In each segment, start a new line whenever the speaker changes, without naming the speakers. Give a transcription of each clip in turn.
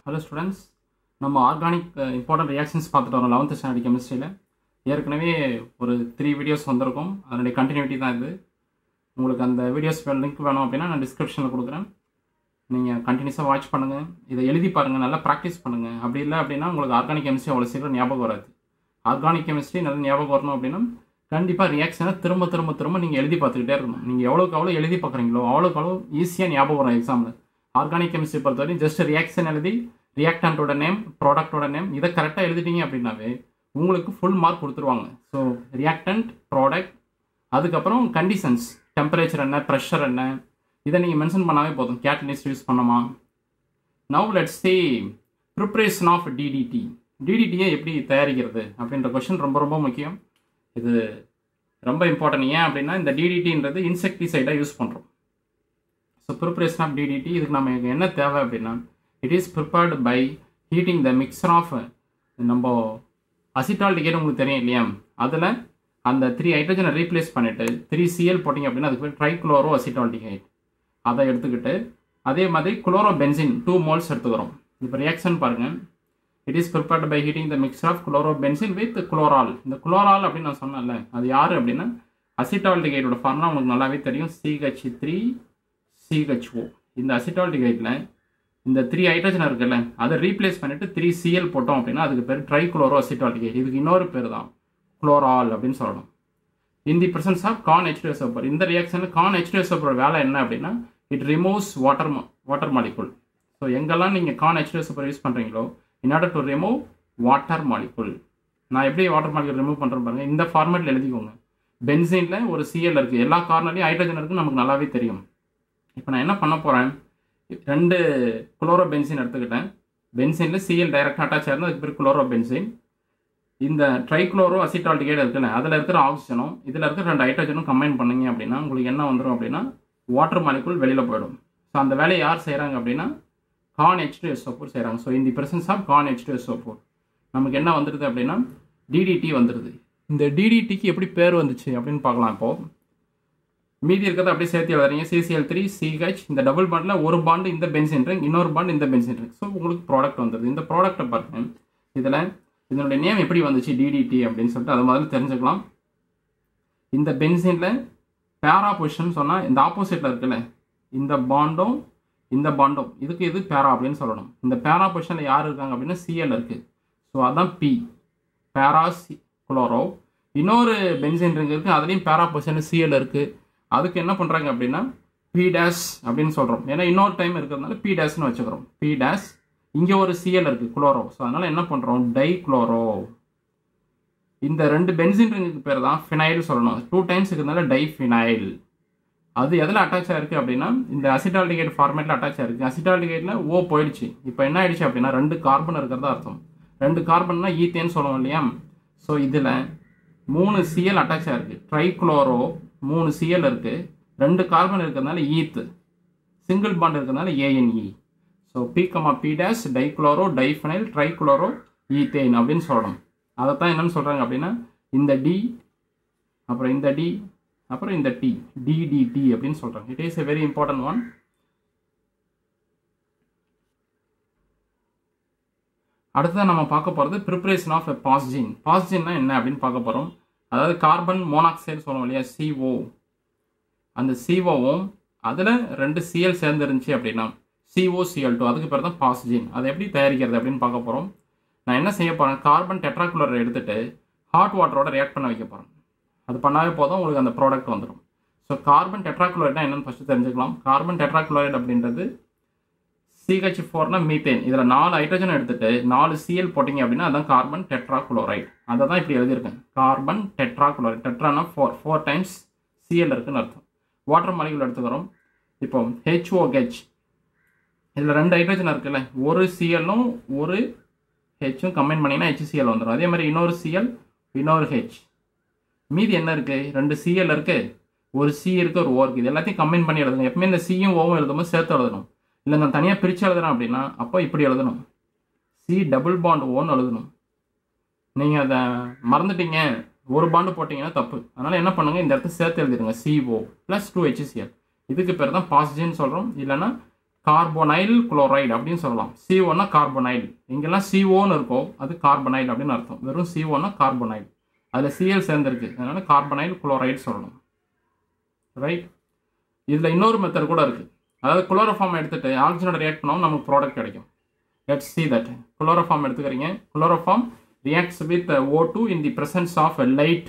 hello students நம்ம organic important reactions பார்த்துட்டு வரோம் லெவன்த் ஸ்டாண்டர்ட் கெமிஸ்ட்ரியில் ஏற்கனவே ஒரு த்ரீ வீடியோஸ் வந்திருக்கும் அதனுடைய கண்டினியூட்டி தான் இது உங்களுக்கு அந்த வீடியோஸ் லிங்க் வேணும் அப்படின்னா நான் டிஸ்கிரிப்ஷனில் கொடுக்குறேன் நீங்கள் கண்டினியூஸாக வாட்ச் பண்ணுங்கள் இதை எழுதி பாருங்கள் நல்லா ப்ராக்டிஸ் பண்ணுங்கள் அப்படி இல்லை அப்படின்னா உங்களுக்கு ஆர்கானிக் கெமிஸ்ட்ரி அவ்வளோ சீக்கிரம் ஞாபகம் வராது ஆர்கானிக் கெமிஸ்ட்ரி நல்லா ஞாபகம் வரணும் அப்படின்னா கண்டிப்பாக ரியாக்ஷனை திரும்ப திரும்ப திரும்ப நீங்கள் எழுதி பார்த்துக்கிட்டே இருக்கணும் நீங்கள் எவ்வளோக்கு எவ்வளோ எழுதி பார்க்குறீங்களோ அவ்வளோக்கு அவ்வளோ ஈஸியாக ஞாபகம் வரும் எக்ஸாமில் ஆர்கானிக் கெமிஸ்ட்ரி பொறுத்தவரைக்கும் ஜஸ்ட் ரியாக்ஷன் எழுதி ரியாக்டன்ட்டோட நேம் ப்ராடக்ட்டோட நேம் இதை கரெக்டாக எழுதிட்டீங்க அப்படின்னாவே உங்களுக்கு ஃபுல் மார்க் கொடுத்துருவாங்க ஸோ ரியாக்டன்ட் ப்ராடக்ட் அதுக்கப்புறம் கண்டிஷன்ஸ் டெம்பரேச்சர் என்ன ப்ரெஷர் என்ன இதை நீங்கள் மென்ஷன் பண்ணாவே போதும் கேட்டலிஸ்ட் யூஸ் பண்ணமா now let's say preparation of DDT டிடிடியை எப்படி தயாரிக்கிறது அப்படின்ற கொஷின் ரொம்ப ரொம்ப முக்கியம் இது ரொம்ப இம்பார்ட்டன்ட் ஏன் அப்படின்னா இந்த டிடிடின்றது இன்செக்டிசைடாக யூஸ் பண்ணுறோம் ஸோ ப்ரிப்ரேஷன் ஆஃப் டிடிடி இதுக்கு நமக்கு என்ன தேவை அப்படின்னா it is prepared by heating the mixture of நம்ம அசிட்டால்டிகேட் உங்களுக்கு தெரியும் இல்லையா அதில் அந்த த்ரீ ஹைட்ரஜனை ரீப்ளேஸ் பண்ணிவிட்டு த்ரீ சிஎல் போட்டிங்க அப்படின்னா அதுக்கு பேர் ட்ரைக்ளோரோ அசிட்டால்டிகைட் அதை எடுத்துக்கிட்டு அதே மாதிரி குளோரோ பென்சின் டூ மோல்ஸ் எடுத்துக்கிறோம் இப்போ ரியாக்ஷன் பாருங்கள் it is prepared by heating the mixture of chlorobenzene with chloral இந்த குளோரால் அப்படின்னு நான் சொன்னேன்ல அது யார் அப்படின்னா அசிட்டால்டிகைடோட ஃபார்ம்லாம் உங்களுக்கு நல்லாவே தெரியும் சிஹெச் த்ரீ சிஹெச்ஓ இந்த அசிட்டால்டிகைட்டில் இந்த த்ரீ ஹைட்ரஜன் இருக்குல்ல அதை ரீப்ளேஸ் பண்ணிவிட்டு த்ரீ சிஎல் போட்டோம் அப்படின்னா அதுக்கு பேர் ட்ரை குளோரோ அசிட்டால்டிகைட் இதுக்கு இன்னொரு பேர் தான் குளோரால் அப்படின்னு சொல்லணும் in the presence of con HDS super இந்த ரியாக்ஷனில் கான் ஹெச்டிஎஸ் சூப்பர் வேலை என்ன அப்படின்னா it removes water water molecule so எங்கெல்லாம் நீங்கள் கான் ஹெச்டிஎஸ் சூப்பர் யூஸ் பண்ணுறீங்களோ in order to remove water molecule நான் எப்படி வாட்டர் மாலிகுல் ரிமூவ் பண்ணுறேன் பாருங்கள் இந்த ஃபார்மேட்டில் எழுதிக்கோங்க பென்சினில் ஒரு சிஎல் இருக்குது எல்லா கார்னர்லையும் ஹைட்ரஜன் இருக்குது நமக்கு நல்லாவே தெரியும் இப்போ நான் என்ன பண்ண போகிறேன் ரெண்டு குளோரோ பென்சின் எடுத்துக்கிட்டேன் பென்சினில் சிஎல் டைரக்டாக அட்டாச் ஆயிருந்தா அதுக்கு பேர் குளோரோ பென்சின் இந்த ட்ரைக்ளோரோ அசிட்டால்டிகேட் இருக்குல்ல அதில் இருக்கிற ஆக்சிஜனும் இதில் இருக்கிற ரெண்டு ஹைட்ரஜனும் கம்பைன் பண்ணீங்க அப்படின்னா உங்களுக்கு என்ன வந்துடும் அப்படின்னா வாட்டர் மாலிகுல் வெளியில் போயிடும் ஸோ அந்த வேலையை யார் செய்கிறாங்க அப்படின்னா கான் ஹெச் டூ எஸ் சோப்போர் செய்கிறாங்க ஸோ இந்த presence of con H two S சோப்போர் நமக்கு என்ன வந்துடுது அப்படின்னா டிடிடி வந்துடுது இந்த டிடிடிக்கு எப்படி பேர் வந்துச்சு அப்படின்னு பார்க்கலாம் இப்போது மீதி இருக்கிறத அப்படியே சேர்த்து எழுதுறீங்க சிசிஎல் த்ரீ சிஹெச் இந்த டபுள் பாண்டில் ஒரு பாண்டு இந்த பென்சின் ரிங் இன்னொரு பாண்டு இந்த பென்சின் ரிங் ஸோ உங்களுக்கு ப்ராடக்ட் வந்துடுது இந்த ப்ராடக்ட்டை பாருங்க இதில் இதனுடைய நேம் எப்படி வந்துச்சு டிடிடி அப்படின்னு சொல்லிட்டு அதை முதல்ல தெரிஞ்சுக்கலாம் இந்த பென்சினில் பேரா பொசிஷன் சொன்னால் இந்த ஆப்போசிட்டில் இருக்குல்ல இந்த பாண்டும் இந்த பாண்டும் இதுக்கு இது பேரா அப்படின்னு சொல்லணும் இந்த பேரா பொசிஷனில் யார் இருக்காங்க அப்படின்னா சிஎல் இருக்குது ஸோ அதான் பி பேரா சி குளோரோ இன்னொரு பென்சின் ரிங் இருக்குது அதுலேயும் பேரா பொசிஷன் சிஎல் இருக்குது அதுக்கு என்ன பண்ணுறாங்க அப்படின்னா பி டேஷ் அப்படின்னு சொல்கிறோம் ஏன்னா இன்னொரு டைம் இருக்கிறதுனால பி டேஷ்னு வச்சுக்கிறோம் பி டேஷ் இங்கே ஒரு சிஎல் இருக்குது குளோரோ ஸோ அதனால் என்ன பண்ணுறோம் டை குளோரோ இந்த ரெண்டு பென்சின் ரிங்குக்கு பேர் தான் ஃபினைல் சொல்லணும் டூ டைம்ஸ் இருக்கிறதுனால டை ஃபினைல் அது எதில் அட்டாச் ஆயிருக்கு அப்படின்னா இந்த அசிட்டால்டிகேட் ஃபார்மேட்டில் அட்டாச் ஆயிருக்கு அசிட்டால்டிகேட்டில் ஓ போயிடுச்சு இப்போ என்ன ஆயிடுச்சு அப்படின்னா ரெண்டு கார்பன் இருக்கிறதா அர்த்தம் ரெண்டு கார்பன்னா ஈத்தேன்னு சொல்லுவோம் இல்லையா ஸோ இதில் மூணு சிஎல் அட்டாச் ஆயிருக்கு ட்ரைக்ளோரோ மூணு சிஎல் இருக்குது ரெண்டு கார்பன் இருக்கிறதுனால ஈத்து சிங்கிள் பாண்ட் இருக்கிறதுனால ANE so P comma P dash dichloro diphenyl trichloro ethane அப்படின்னு சொல்லணும் அதை தான் என்னன்னு சொல்கிறாங்க அப்படின்னா இந்த டி அப்புறம் இந்த டி அப்புறம் இந்த டி டிடிடி அப்படின்னு சொல்கிறாங்க it is a very important one அடுத்ததான் நம்ம பார்க்க போகிறது ப்ரிப்ரேஷன் ஆஃப் எ பாஸ்ஜின் பாஸ்ஜின்னா என்ன அப்படின்னு பார்க்க போகிறோம் அதாவது கார்பன் மோனாக்சைடு சொல்லுவோம் இல்லையா சிஓ அந்த சிஓவும் அதில் ரெண்டு சிஎல் சேர்ந்துருந்துச்சு அப்படின்னா சிஓ சிஎல் டூ அதுக்கு பேர் தான் பாஸ்ஜின் அதை எப்படி தயாரிக்கிறது அப்படின்னு பார்க்க போகிறோம் நான் என்ன செய்ய போகிறேன் கார்பன் டெட்ராகுலரை எடுத்துகிட்டு ஹாட் வாட்டரோட ரியாக்ட் பண்ண வைக்க போகிறேன் அது பண்ணாவே போதும் உங்களுக்கு அந்த ப்ராடக்ட் வந்துடும் ஸோ கார்பன் டெட்ராகுலரைட்னா என்னென்னு ஃபஸ்ட்டு தெரிஞ்சுக்கலாம் கார்பன் டெட்ராகுலரைட் அப்படின்றது சிஹெச் ஃபோர்னா மீத்தேன் இதில் நாலு ஹைட்ரஜன் எடுத்துட்டு நாலு சிஎல் போட்டிங்க அப்படின்னா அதான் கார்பன் டெட்ராகுளோரைட் அதை தான் இப்படி எழுதியிருக்கேன் கார்பன் டெட்ராகுளோரைட் டெட்ரானா ஃபோர் ஃபோர் டைம்ஸ் சிஎல் இருக்குன்னு அர்த்தம் வாட்டர் மாலிகுல் எடுத்துக்கிறோம் இப்போ ஹெச்ஓஹெச் இதில் ரெண்டு ஹைட்ரஜன் இருக்குல்ல ஒரு சிஎல்லும் ஒரு ஹெச்சும் கம்பைன் பண்ணிங்கன்னா ஹெச்சிஎல் வந்துடும் அதே மாதிரி இன்னொரு சிஎல் இன்னொரு ஹெச் மீதி என்ன இருக்குது ரெண்டு சிஎல் இருக்குது ஒரு சி இருக்குது ஒரு ஓ இருக்குது இது எல்லாத்தையும் கம்பைன் பண்ணி எழுதணும் எப்பவுமே இந்த சியும் ஓவும் எழுதும்போது சேர்த்து எழுதணும் இல்லை நான் தனியாக பிரித்து எழுதுறேன் அப்படின்னா அப்போ இப்படி எழுதணும் சி டபுள் பாண்ட் ஓன்னு எழுதணும் நீங்கள் அதை மறந்துட்டீங்க ஒரு பாண்டு போட்டிங்கன்னா தப்பு அதனால் என்ன பண்ணுங்கள் இந்த இடத்த சேர்த்து எழுதிடுங்க சிஓ ப்ளஸ் டூ ஹெச்சிசிஎல் இதுக்கு பேர் தான் பாசிஜின்னு சொல்கிறோம் இல்லைன்னா கார்போனைல் குளோரைடு அப்படின்னு சொல்லலாம் சிஓனா கார்போனைல் இங்கெல்லாம் சிஓன்னு இருக்கும் அது கார்பனைல் அப்படின்னு அர்த்தம் வெறும் சிஓனா கார்போனைல் அதில் சிஎல் சேர்ந்துருக்கு அதனால கார்பனைல் குளோரைடு சொல்லணும் ரைட் இதில் இன்னொரு மெத்தட் கூட இருக்குது அதாவது குளோரோஃபார்ம் எடுத்துட்டு ஆக்சிஜனோட ரியாக்ட் பண்ணாமல் நமக்கு ப்ராடக்ட் கிடைக்கும் லெட்ஸ் சி தட் குளோரோஃபார்ம் எடுத்துக்கிறீங்க chloroform reacts with O two in the presence of light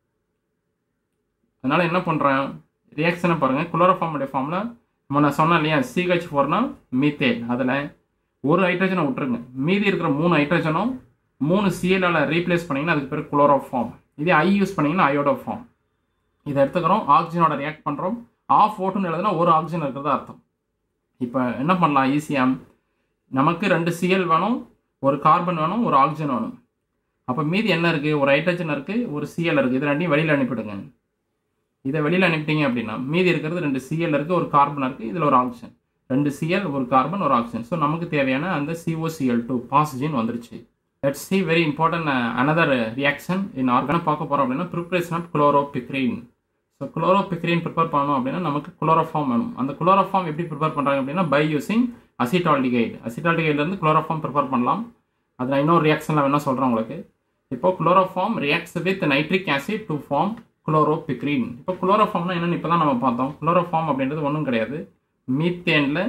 அதனால் என்ன பண்ணுறேன் ரியாக்ஷனை பாருங்கள் குளோரோஃபார்முடைய ஃபார்மில் நம்ம நான் சொன்னேன் இல்லையா சிஹெச் ஃபோர்னா மீத்தேன் அதில் ஒரு ஹைட்ரஜனை விட்டுருங்க மீதி இருக்கிற மூணு ஹைட்ரஜனும் மூணு சிஎலால் ரீப்ளேஸ் பண்ணிங்கன்னா அதுக்கு பேர் குளோரோஃபார்ம் இதே ஐ யூஸ் பண்ணிங்கன்னா அயோடோ ஃபார்ம் இதை எடுத்துக்கிறோம் ஆக்சிஜனோட ரியாக்ட் பண்ணுறோம் ஆஃப் ஓட்டுன்னு எழுதுனா ஒரு ஆக்சிஜன் இருக்கிறதா அர்த்தம் இப்போ என்ன பண்ணலாம் ஈஸியாக நமக்கு ரெண்டு சிஎல் வேணும் ஒரு கார்பன் வேணும் ஒரு ஆக்சிஜன் வேணும் அப்போ மீதி என்ன இருக்குது ஒரு ஹைட்ரஜன் இருக்குது ஒரு சிஎல் இருக்குது இது ரெண்டையும் வெளியில் அனுப்பிவிடுங்க இதை வெளியில் அனுப்பிட்டீங்க அப்படின்னா மீதி இருக்கிறது ரெண்டு சிஎல் இருக்குது ஒரு கார்பன் இருக்குது இதில் ஒரு ஆக்சிஜன் ரெண்டு சிஎல் ஒரு கார்பன் ஒரு ஆக்சிஜன் ஸோ நமக்கு தேவையான அந்த சிஓசிஎல் டூ பாசிஜின் வந்துருச்சு let's see very important another reaction in ஆர்கான பார்க்க போகிறோம் அப்படின்னா preparation of chloropicrin so chloropicrin prepare பண்ணணும் அப்படின்னா நமக்கு குளோரோஃபார்ம் வேணும் அந்த குளோரோஃபார்ம் எப்படி ப்ரிப்பேர் பண்ணுறாங்க அப்படின்னா பை யூசிங் அசிட்டால்டிகைட் அசிட்டால்டிகைட்லேருந்து குளோரோஃபார்ம் ப்ரிப்பேர் பண்ணலாம் அது நான் இன்னொரு ரியாக்ஷனில் வேணால் சொல்கிறேன் உங்களுக்கு இப்போ chloroform reacts with nitric acid to form chloropicrin இப்போ குளோரோஃபார்ம்னா என்னன்னு இப்போ தான் நம்ம பார்த்தோம் குளோரோஃபார்ம் அப்படின்றது ஒன்றும் கிடையாது மீத்தேனில்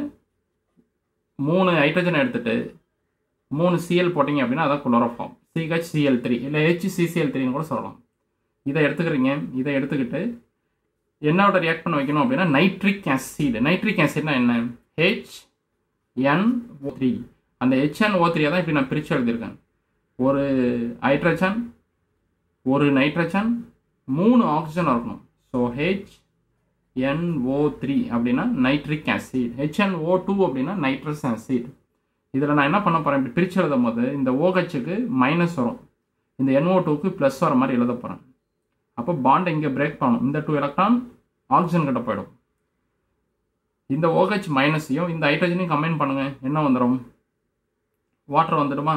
மூணு ஹைட்ரஜன் எடுத்துட்டு மூணு சிஎல் போட்டிங்க அப்படின்னா அதான் குளோரோஃபார்ம் சிஹெச் சிஎல் த்ரீ இல்லை ஹெச்சிசிசிஎல் த்ரீன்னு கூட சொல்லலாம் இதை எடுத்துக்கிறீங்க இதை எடுத்துக்கிட்டு என்னோட ரியாக்ட் பண்ண வைக்கணும் அப்படின்னா நைட்ரிக் ஆசிட் நைட்ரிக் ஆசிட்னா என்ன ஹெச் என் ஓ த்ரீ அந்த ஹெச்என் ஓ த்ரீயை தான் இப்படி நான் பிரித்து எழுதியிருக்கேன் ஒரு ஹைட்ரஜன் ஒரு நைட்ரஜன் மூணு ஆக்சிஜன் இருக்கணும் ஸோ ஹெச் என்ஓ த்ரீ அப்படின்னா நைட்ரிக் ஆசிட் ஹெச்என்ஓ டூ அப்படின்னா நைட்ரஸ் ஆசிட் இதில் நான் என்ன பண்ண போகிறேன் இப்படி பிரித்து எழுதும் போது இந்த ஓஹெச்சுக்கு மைனஸ் வரும் இந்த என்ஓ டூக்கு ப்ளஸ் வர மாதிரி எழுத போகிறேன் அப்போ பாண்டை இங்கே பிரேக் பண்ணணும் இந்த டூ எலக்ட்ரான் ஆக்சிஜன் கிட்ட போயிடும் இந்த ஓஹெச் மைனஸையும் இந்த ஹைட்ரஜனையும் கம்பைன் பண்ணுங்க என்ன வந்துடும் வாட்டர் வந்துடுமா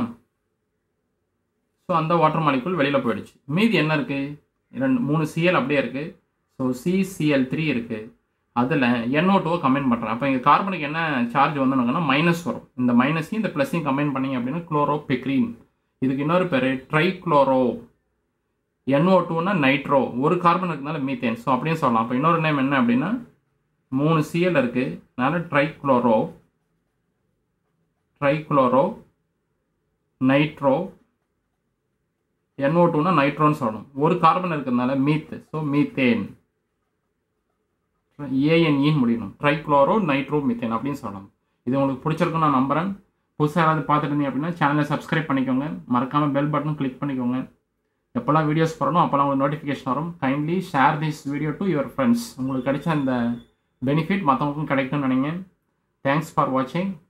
ஸோ அந்த வாட்டர் மாலிகுல் வெளியில் போயிடுச்சு மீதி என்ன இருக்குது ரெண்டு மூணு சிஎல் அப்படியே இருக்குது ஸோ சிசிஎல் த்ரீ இருக்குது அதில் என்ஓ டூவை கம்பைன் பண்ணுறேன் அப்போ இங்கே கார்பனுக்கு என்ன சார்ஜ் வந்துனுங்கன்னா மைனஸ் வரும் இந்த மைனஸையும் இந்த ப்ளஸையும் கம்பைன் பண்ணிங்க அப்படின்னா குளோரோ பிக்ரீன் இதுக்கு இன்னொரு பேர் ட்ரைக்ளோரோ என்ஓ டூனா நைட்ரோ ஒரு கார்பன் இருக்கனால மீத்தேன் ஸோ அப்படின்னு சொல்லலாம் அப்போ இன்னொரு நேம் என்ன அப்படின்னா மூணு சிஎல் இருக்குது அதனால ட்ரைக்ளோரோ ட்ரைக்ளோரோ நைட்ரோ என்ஓ டூனா நைட்ரோன்னு சொல்லணும் ஒரு கார்பன் இருக்கிறதுனால மீத் ஸோ மீத்தேன் ஏஎன்இன்னு முடியணும் ட்ரைக்ளோரோ நைட்ரோ மீத்தேன் அப்படின்னு சொல்லணும் இது உங்களுக்கு பிடிச்சிருக்குன்னு நான் நம்புறேன் புதுசாக யாராவது பார்த்துட்டு இருந்தீங்க அப்படின்னா சேனலை சப்ஸ்கிரைப் பண்ணிக்கோங்க மறக்காமல் பெல் பட்டனும் கிளிக் பண்ணிக்கோங்க எப்போல்லாம் வீடியோஸ் போடணும் அப்போல்லாம் உங்களுக்கு நோட்டிஃபிகேஷன் வரும் kindly share this video to your friends உங்களுக்கு கிடைச்ச அந்த பெனிஃபிட் மற்றவங்களுக்கும் கிடைக்கும்னு நினைங்க தேங்க்ஸ் ஃபார் வாட்சிங்